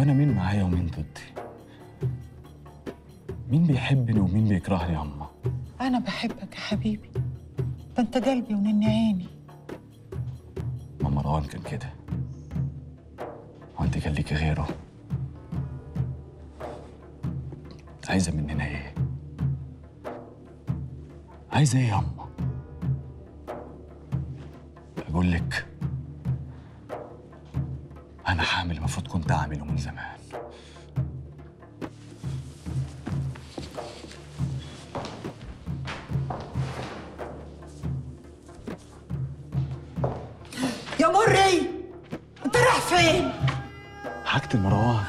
هو انا مين معايا ومين ضدي مين بيحبني ومين بيكرهني يا اما أنا بحبك يا حبيبي ده أنت قلبي ونني عيني ما مروان كان كده وانت كان ليكي غيره عايزه مننا ايه عايزه ايه يا اما اقول لك انا حامل المفروض كنت اعمله من زمان يا مري أنت رايح فين؟ حاجة المروان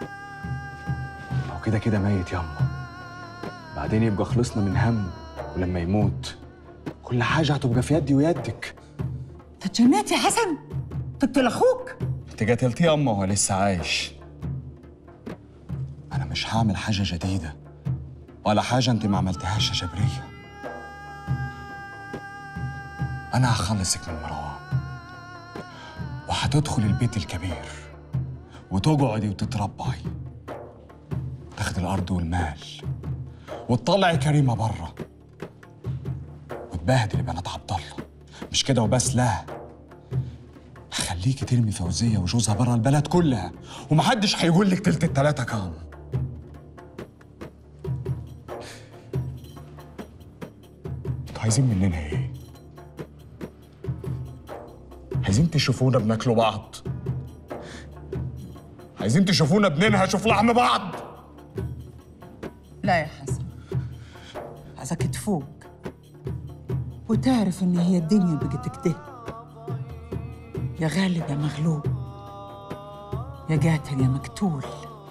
هو كده كده ميت ياما بعدين يبقى خلصنا من هم ولما يموت كل حاجة هتبقى في يدي ويدك أنت اتجننت يا حسن؟ تقتل أخوك؟ انت قتلتيه ياما وهو لسه عايش انا مش هعمل حاجة جديدة ولا حاجة انت ما عملتهاش يا جبرية انا هخلصك من مروان وهتدخل البيت الكبير وتقعدي وتتربعي تاخد الارض والمال وتطلعي كريمه بره وتبهدلي بنات عبد الله مش كده وبس لا هخليكي ترمي فوزيه وجوزها بره البلد كلها ومحدش هيقول لك تلت التلاته كام انتوا عايزين مننا ايه؟ عايزين تشوفونا بناكلوا بعض عايزين تشوفونا بننهش في لحم بعض لا يا حسن عايزك تفوق وتعرف إن هي الدنيا بقت كده يا غالب يا مغلوب يا قاتل يا مقتول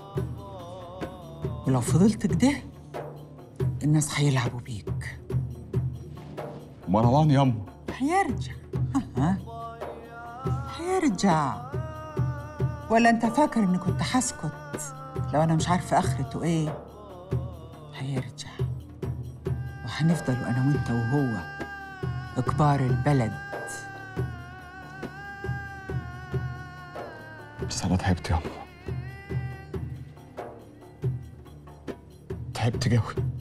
ولو فضلت كده الناس هيلعبوا بيك مروان يما هيرجع ها هيرجع ولا انت فاكر اني كنت هسكت لو انا مش عارفه اخرته ايه هيرجع وهنفضل انا وانت وهو كبار البلد بس انا تعبت يما تعبت قوي